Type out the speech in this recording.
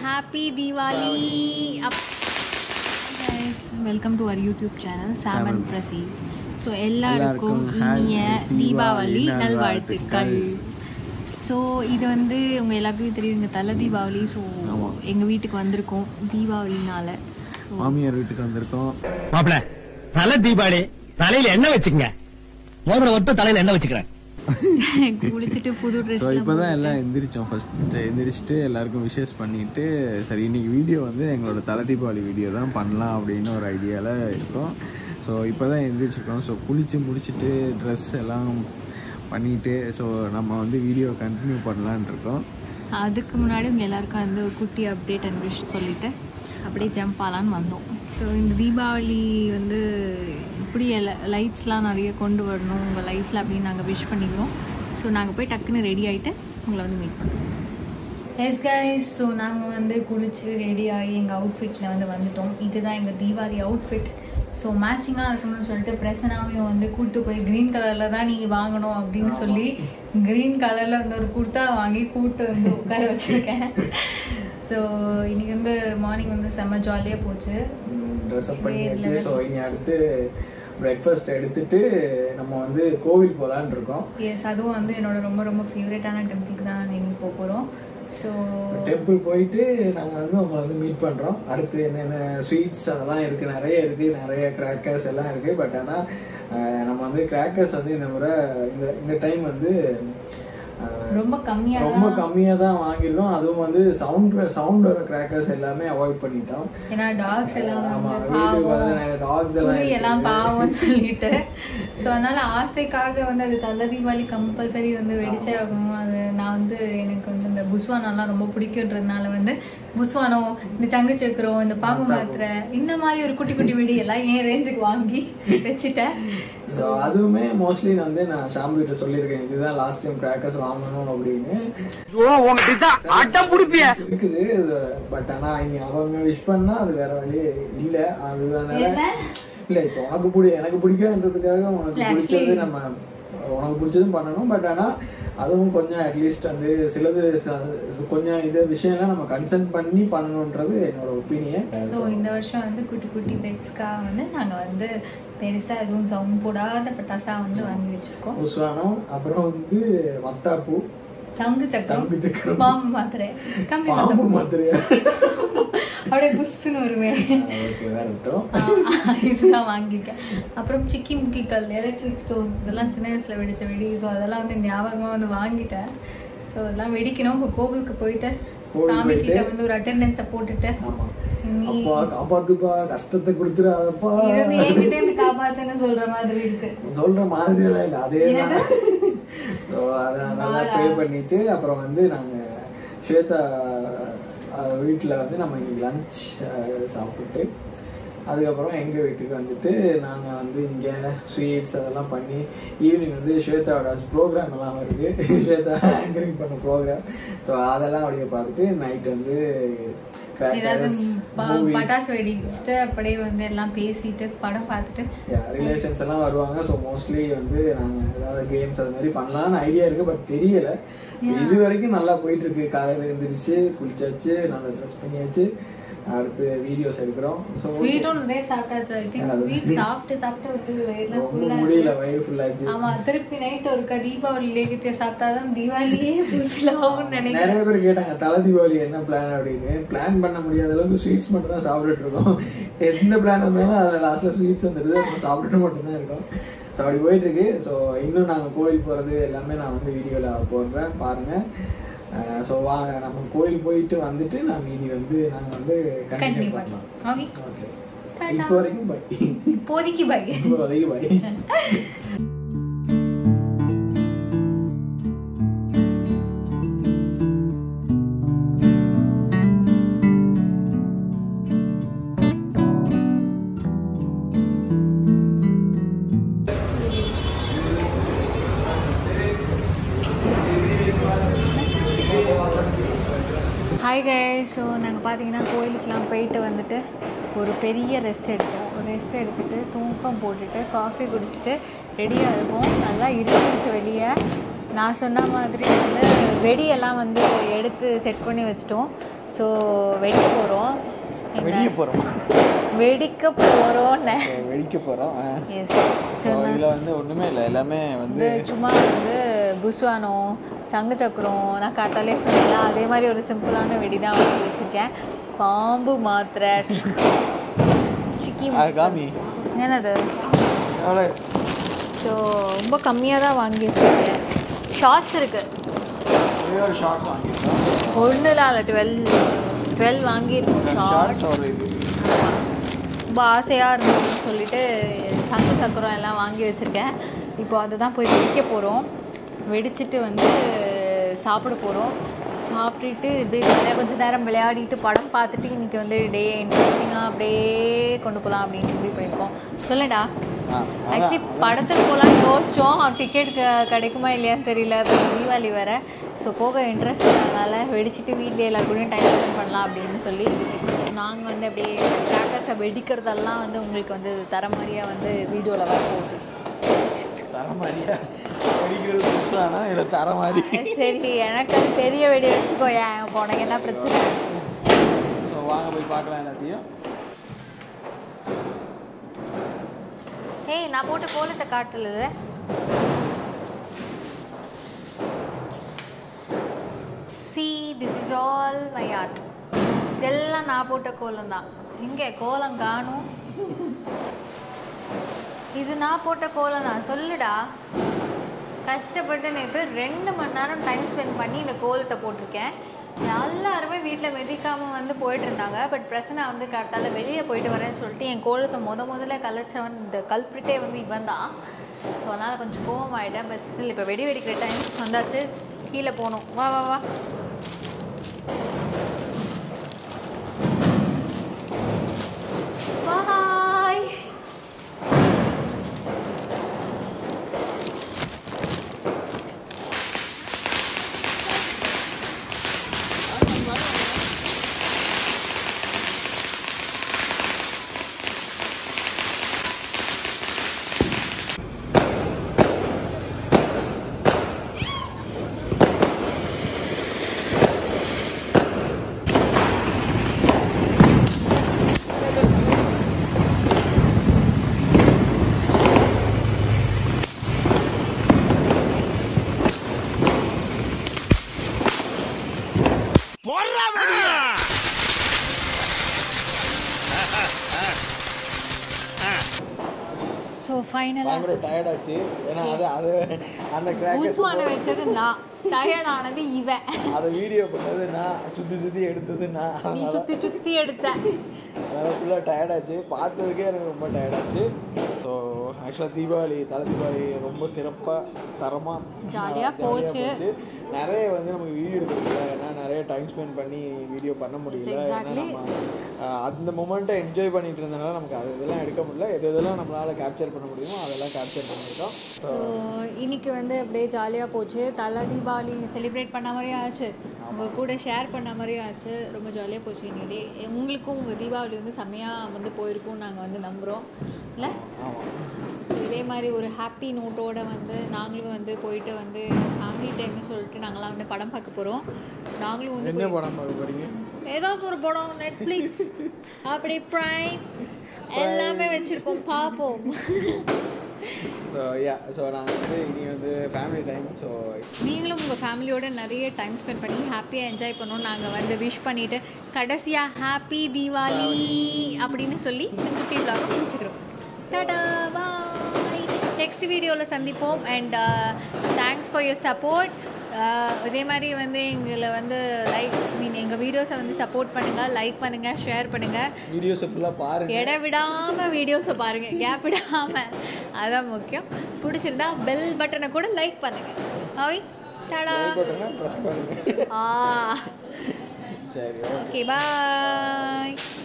Happy Deepavali welcome to our YouTube channel சாமன் பிரசி so எல்லாருக்கும் இனிய தீபாவளி நல்வாழ்த்துக்கள் ஸோ இது வந்து உங்கள் எல்லாருக்கும் தெரியும் எங்கள் தலை தீபாவளி ஸோ எங்கள் வீட்டுக்கு வந்திருக்கோம் தீபாவளினால மாமியார் வீட்டுக்கு வந்திருக்கோம் மாப்பிள தலை தீபாவளி தலையில எண்ணெய் வச்சுக்கங்க மோதிரம் ஒட்டு தலையில எண்ணெய் வச்சுக்கிறேன் குளிச்சுட்டு புது ஸோ ட்ரெஸ் இப்போதான் எல்லாம் எந்திரிச்சோம் ஃபர்ஸ்ட் எந்திரிச்சிட்டு எல்லாருக்கும் விஷஸ் பண்ணிட்டு சரி இன்னைக்கு வீடியோ வந்து எங்களோட தலை தீபாவளி வீடியோ தான் பண்ணலாம் அப்படின்னு ஒரு ஐடியாவில் இருக்கோம் ஸோ இப்போ தான் எந்திரிச்சிருக்கோம் ஸோ குளிச்சு முடிச்சுட்டு ட்ரெஸ் எல்லாம் பண்ணிட்டு ஸோ நம்ம வந்து வீடியோ கண்டினியூ பண்ணலான் இருக்கோம் அதுக்கு முன்னாடி உங்கள் எல்லாருக்கும் வந்து ஒரு குட்டி அப்டேட் அண்ட் விஷ் சொல்லிட்டு அப்படியே ஜம்ப் ஆகலான்னு வந்தோம் ஸோ இந்த தீபாவளி வந்து இப்படி லைட்ஸ்லாம் நிறைய கொண்டு வரணும் உங்கள் லைஃப்பில் அப்படின்னு நாங்கள் விஷ் பண்ணிக்கிறோம் ஸோ நாங்கள் போய் டக்குன்னு ரெடி ஆகிட்டு உங்களை வந்து மீட் பண்ணுறோம் எஸ் கைஸ் ஸோ நாங்கள் வந்து குளிச்சு ரெடி ஆகி எங்கள் அவுட்ஃபிட்டில் வந்து வந்துட்டோம் இதுதான் எங்கள் தீபாவளி அவுட்ஃபிட் ஸோ மேட்சிங்காக இருக்கணும்னு சொல்லிட்டு பிரசனாவையும் வந்து கூட்டு போய் க்ரீன் கலரில் தான் நீங்கள் வாங்கணும் அப்படின்னு சொல்லி க்ரீன் கலரில் வந்து ஒரு குர்த்தா வாங்கி கூட்டு வந்து உட்கார வச்சுருக்கேன் ஸோ இன்னைக்கு வந்து மார்னிங் வந்து செம்ம ஜாலியாக போச்சு ட்ரெஸ் அப் பண்ணியாச்சு ஸோ இனி அடுத்து பிரேக்ஃபாஸ்ட் எடுத்துட்டு நம்ம வந்து கோவில் போகலான் இருக்கோம் எஸ் அதுவும் வந்து என்னோட ரொம்ப ரொம்ப ஃபேவரட்டான டெம்பிளுக்கு தான் நாங்கள் இன்னைக்கு போக போகிறோம் ஸோ டெம்பிள் போயிட்டு நாங்கள் வந்து உங்களை வந்து மீட் பண்ணுறோம் அடுத்து என்னென்ன ஸ்வீட்ஸ் அதெல்லாம் இருக்குது நிறைய இருக்குது நிறைய கிராக்கர்ஸ் எல்லாம் இருக்குது பட் ஆனால் நம்ம வந்து கிராக்கர்ஸ் வந்து இந்த முறை இந்த இந்த டைம் வந்து அஹ், ரொம்ப கம்மியாக ரொம்ப கம்மியாக தான் வாங்கியிருக்கோம் அதுவும் வந்து சவுண்ட் சவுண்ட் வர கிராக்கர்ஸ் எல்லாமே அவாய்ட் பண்ணிட்டோம் ஏன்னா டாக்ஸ் எல்லாம் ஆமா வந்து வீட்டுக்கு பாவம் வந்து டாக்ஸ் எல்லாம் குருவி இருக்கு. எல்லாம் பாவம்னு சொல்லிட்டு ஸோ அதனால ஆசைக்காக வந்து அது தலை தீபாவளி கம்பல்சரி வந்து வெடிச்சே ஆகணும் அது நான் வந்து எனக்கு வந்து இந்த புஸ்வானம்லாம் ரொம்ப பிடிக்குன்றதுனால வந்து புஸ்வானோ இந்த சங்கு சக்கரம் இந்த பாம்பு மாத்திரை இந்த மாதிரி ஒரு குட்டி குட்டி வெடி எல்லாம் என் ரேஞ்சுக்கு வாங்கி வச்சுட்டேன் ஸோ அதுவுமே மோஸ்ட்லி வந்து நான் ஷாம்பு கிட்ட சொல்லியிருக்கேன் இதுதான் லாஸ்ட் டைம் கிராக்கர்ஸ் வாங்கணும் அப்படின்னு அட்டம் புடிப்பிய இருக்குது பட் ஆனா இங்க அவங்க விஷ் பண்ணா அது வேற வழி இல்ல அதுதான் என்ன? இல்ல இப்போ உனக்கு பிடி எனக்கு பிடிக்காதுன்றதுக்காக உனக்கு இல்ல, பிடிச்சது actually- நம்ம உனக்கு பிடிச்சதும் பண்ணணும் பட் ஆனா அதுவும் கொஞ்சம் அட்லீஸ்ட் வந்து சிலது ச- கொஞ்சம் இது விஷயம்லாம் நம்ம கன்சென்ட் பண்ணி பண்ணணுன்றது என்னோட ஒப்பீனியன் ஸோ இந்த வருஷம் வந்து குட்டி குட்டி பெட்ஸ்க்காக வந்து நாங்கள் வந்து பெருசாக எதுவும் சவுண்ட் போடாத பட்டாசா வந்து வாங்கி வச்சிருக்கோம் உஸ்வானம் அப்புறம் வந்து மத்தாப்பூ சங்கு சக்கரம் சங்கு சக்கரம் பாம்பு மாத்திரை கம்பி பாம்பு மாத்திரை மாத்திரையா அப்படியே புஷ்ஷுன்னு வருவேன் ஓகே வேற விட்டோம் ஆஹ் இதுதான் வாங்கியிருக்கேன் அப்புறம் சிக்கி முக்கிக்கல் எலக்ட்ரிக் ஸ்டோவ்ஸ் இதெல்லாம் சின்ன வயசுல வெடிச்ச வெடி ஸோ அதெல்லாம் வந்து ஞாபகமா வந்து வாங்கிட்டேன் ஸோ அதெல்லாம் வெடிக்கணும் இப்போ கோவிலுக்கு போயிட்டு கோவில் சாமி கிட்ட போயிட்டு. வந்து ஒரு அட்டெண்டன்ஸை போட்டுட்டு ஆமா நீ அப்பா காப்பாத்துப்பா கஷ்டத்தை கொடுத்துடாதப்பா இது வந்து என்கிட்ட இருந்து காப்பாத்துன்னு சொல்ற மாதிரி இருக்கு சொல்ற மாதிரி எல்லாம் இல்ல அதே என்னது? ஸோ அதை நல்லா ப்ரே பண்ணிட்டு அப்புறம் வந்து நாங்க ஸ்வேதா அஹ், வீட்டுல வந்து நம்ம இன்னைக்கு லஞ்ச் சாப்பிட்டுட்டு அதுக்கப்புறம் எங்க வீட்டுக்கு வந்துட்டு நாங்க வந்து இங்க ஸ்வீட்ஸ் அதெல்லாம் பண்ணி ஈவினிங் வந்து ஸ்வேதாவோட ப்ரோக்ராம் எல்லாம் வருது ஸ்வேதா ஆங்கரிங் பண்ண ப்ரோக்ராம் ஸோ அதெல்லாம் அப்படியே பார்த்துட்டு நைட் வந்து ஏதாவது crackers, ப- movies, பட்டாசு வெடிச்சுட்டு அப்படியே வந்து எல்லாம் பேசிட்டு படம் பார்த்துட்டு ரிலேஷன்ஸ் எல்லாம் வருவாங்க ஸோ மோஸ்ட்லி வந்து நாங்க ஏதாவது கேம்ஸ் அது மாதிரி பண்ணலாம்னு ஐடியா இருக்கு பட் தெரியல இது வரைக்கும் நல்லா போயிட்டு இருக்கு காலையில எழுந்திரிச்சு குளிச்சாச்சு நல்லா ட்ரெஸ் பண்ணியாச்சு அடுத்து வீடியோஸ் எடுக்கிறோம் ஸோ ஸ்வீட்டும் நிறைய சாப்பிட்டாச்சு ஐ திங்க் அது- ஸ்வீட் சாப்பிட்டு சாப்பிட்டு வந்து வயிறுலாம் ரொம்ப ஃபுல்லாக முடியல வயிறு ஃபுல்லாச்சு ஆமா திருப்பி நைட் ஒருக்கா தீபாவளி லேகித்திய சாப்பிட்டாதான் தீபாவளியே ஃபுல்ஃபில் ஆகும்னு நினைக்கிறேன் நிறைய பேர் கேட்டாங்க தலை தீபாவளி என்ன பிளான் அப்படின்னு பிளான் பண்ண முடியாத அளவுக்கு ஸ்வீட்ஸ் மட்டும் தான் சாப்பிட்டுட்டு இருக்கோம் எந்த பிளான் வந்தாலும் அதில் லாஸ்ட்ல ஸ்வீட்ஸ் வந்துடுது அப்புறம் சாப்பிட்டுட்டு மட்டும் தான் இருக்கோம் ஸோ அப்படி போயிட்டு இருக்கு ஸோ இன்னும் நாங்கள் கோயில் போகிறது எல்லாமே நான் வந்து வீடியோவில் போடுறேன் பாருங்க ஸோ வாங்க நம்ம கோயில் போயிட்டு வந்துட்டு நான் மீதி வந்து நாங்கள் வந்து கண்டினியூ கண்டினியூ பண்ணலாம் பண்ணலாம் ஓகே ஓகே டாடா. இப்போ வரைக்கும் பை இப்போதைக்கு பை இப்போ வரைக்கும் பை ஹாய் கே ஸோ நாங்கள் பார்த்தீங்கன்னா கோயிலுக்கெலாம் போயிட்டு வந்துட்டு ஒரு பெரிய ரெஸ்ட் எடுத்தோம் ஒரு ரெஸ்ட் எடுத்துட்டு தூக்கம் போட்டுட்டு காஃபி குடிச்சிட்டு ரெடியாக இருக்கோம் நல்லா இருந்துச்சு வெளியே நான் சொன்ன மாதிரி வந்து வெடியெல்லாம் வந்து எடுத்து செட் பண்ணி வச்சிட்டோம் ஸோ வெடிக்க போகிறோம் வெடிக்க போகிறோம் வெடிக்க போகிறோன்னு வெடிக்க போகிறோம் எஸ் ஸோ இதில் வந்து ஒன்றுமே இல்லை எல்லாமே வந்து வந்து சும்மா வந்து புஸ்வானம் சங்கு சக்கரம் நான் காட்டாலே சொன்னேன்ல அதே மாதிரி ஒரு சிம்பிளான வெடி தான் வாங்கி வச்சுருக்கேன் பாம்பு மாத்திரை சிக்கி அது காமி என்னது எவ்வளோ ஸோ ரொம்ப கம்மியாக தான் வாங்கி வச்சுருக்கேன் ஷார்ட்ஸ் இருக்குது ஒரே ஒரு ஷார்ட் வாங்கியிருக்கோம் ஒன்றுலாம் இல்லை டுவெல் டுவெல் வாங்கியிருக்கோம் ஷார்ட் ஷார்ட்ஸ் ஒரு இது ரொம்ப ஆசையாக இருந்துச்சுன்னு சொல்லிட்டு சங்கு சக்கரம் எல்லாம் வாங்கி வச்சுருக்கேன் இப்போ அதை தான் போய் வெடிக்க போகிறோம் வெடிச்சிட்டு வந்து சாப்பிட போகிறோம் சாப்பிட்டுட்டு இப்படியே ஜாலியாக கொஞ்சம் நேரம் விளையாடிட்டு படம் பார்த்துட்டு இன்றைக்கி வந்து டே இன்ட்ரெஸ்டிங்காக அப்படியே கொண்டு போகலாம் அப்படின்னு முடிவு பண்ணியிருக்கோம் சொல்லுடா ஆ ஆக்சுவலி படத்துக்கு போகலான்னு யோசித்தோம் டிக்கெட் க கிடைக்குமா இல்லையான்னு தெரியல அது தீபாவளி வேறு ஸோ போக இன்ட்ரெஸ்ட் அதனால் வெடிச்சிட்டு வீட்டில் எல்லாரு கூடயும் டைம் ஸ்பெண்ட் பண்ணலாம் அப்படின்னு சொல்லி டிசைட் பண்ணோம் நாங்கள் வந்து அப்படியே கிராக்கர்ஸை வெடிக்கிறதெல்லாம் வந்து உங்களுக்கு வந்து தர மாதிரியாக வந்து வீடியோவில் வரப்போகுது தர மாதிரியா வெடிக்கிறது புதுசானா இல்லை தர மாதிரி சரி எனக்கு அது பெரிய வெடி வச்சுக்கோ ஏன் இப்போ உனக்கு என்ன பிரச்சனை ஸோ வாங்க போய் பார்க்கலாம் எல்லாத்தையும் ஏய் நான் போட்ட கோலத்தை காட்டல see this is all my art இதெல்லாம் நான் போட்ட கோலம் தான் இங்கே கோலம் காணும் இது நான் போட்ட கோலம் தான் சொல்லுடா கஷ்டப்பட்டு நேற்று ரெண்டு மணி நேரம் டைம் ஸ்பெண்ட் பண்ணி இந்த கோலத்தை போட்டிருக்கேன் எல்லாருமே வீட்டில் மெதிக்காமல் வந்து போயிட்டு இருந்தாங்க பட் பிரசனை வந்து கரெக்டால வெளியே போயிட்டு வரேன்னு சொல்லிட்டு என் கோலத்தை முத முதல்ல கலைச்சவன் இந்த கல்பிரிட்டே வந்து இவன் தான் ஸோ அதனால் கொஞ்சம் கோவம் ஆகிட்டேன் பட் ஸ்டில் இப்போ வெடி வெடிக்கிற டைம் வந்தாச்சு கீழே போகணும் வா வா வா பாய் ஸோ ஃபைனலாக பயங்கர டயர்ட் ஆச்சு ஏன்னா அது அது அந்த கிராக்கர்ஸ் புதுசுவான வச்சது நான் டயர்ட் ஆனது இவன் அதை வீடியோ பண்ணது நான் சுற்றி சுற்றி எடுத்தது நான் நீ அதனால சுற்றி சுற்றி எடுத்த அதனால் ஃபுல்லாக டயர்டாச்சு பார்த்ததுக்கே எனக்கு ரொம்ப டயர்டாச்சு ஸோ ஆக்சுவலாக தீபாவளி தலை தீபாவளி ரொம்ப சிறப்பாக தரமாக ஜாலியா போச்சு. நிறைய வந்து நமக்கு வீடியோ எடுக்க முடியல ஏன்னா நிறைய டைம் ஸ்பெண்ட் பண்ணி வீடியோ பண்ண முடியல ஏன்னா exactly. நம்ம அஹ், அந்த மூமெண்ட்டை என்ஜாய் பண்ணிட்டு இருந்தனால நமக்கு அது இதெல்லாம் எடுக்க முடியல எது எதெல்லாம் நம்மளால் கேப்சர் பண்ண முடியுமோ அதெல்லாம் கேப்சர் பண்ணியிருக்கோம் ஸோ இன்னைக்கு வந்து அப்படியே ஜாலியாக போச்சு தலை தீபாவளி செலிப்ரேட் பண்ண மாதிரியும் ஆச்சு உங்கள் கூட ஷேர் பண்ண மாதிரியும் ஆச்சு ரொம்ப ஜாலியாக போச்சு இன்னைக்கு உங்களுக்கும் உங்கள் தீபாவளி வந்து செம்மையாக வந்து போயிருக்கும்னு நாங்கள் வந்து நம்புகிறோம் இல்லை ஆமாம் ஸோ இதே மாதிரி ஒரு ஹாப்பி நோட்டோட வந்து நாங்களும் வந்து போயிட்டு வந்து ஃபேமிலி டைம்னு சொல்லிட்டு நாங்களாம் வந்து படம் பார்க்க போகிறோம் ஸோ நாங்களும் வந்து என்ன போய் படம் பார்க்க போகிறீங்க ஏதாவது ஒரு படம் நெட்ஃப்ளிக்ஸ் அப்படி ப்ரைம் எல்லாமே வச்சுருக்கோம் பார்ப்போம் ஸோ யா ஸோ நாங்கள் வந்து இனி வந்து ஃபேமிலி டைம் ஸோ நீங்களும் உங்கள் ஃபேமிலியோட நிறைய டைம் ஸ்பெண்ட் பண்ணி ஹாப்பியாக என்ஜாய் பண்ணோம் நாங்கள் வந்து விஷ் பண்ணிவிட்டு கடைசியாக ஹாப்பி தீபாவளி அப்படின்னு சொல்லி இந்த குட்டி vlog-அ முடிச்சுக்கிறோம் டாடா பாய் நெக்ஸ்ட் வீடியோவில் சந்திப்போம் and thanks for your support இதே மாதிரி வந்து எங்களை வந்து லைக் மீன் எங்கள் வீடியோஸை வந்து சப்போர்ட் பண்ணுங்கள் லைக் பண்ணுங்கள் ஷேர் பண்ணுங்கள் வீடியோஸை ஃபுல்லாக பாருங்கள் இட விடாமல் வீடியோஸை பாருங்கள் கேப் விடாமல் அதான் முக்கியம் பிடிச்சிருந்தா பெல் பட்டனை கூட லைக் பண்ணுங்கள் ஓய் டாடா ப்ரெஸ் பண்ணுங்கள் ஆ சரி ஓகே பாய்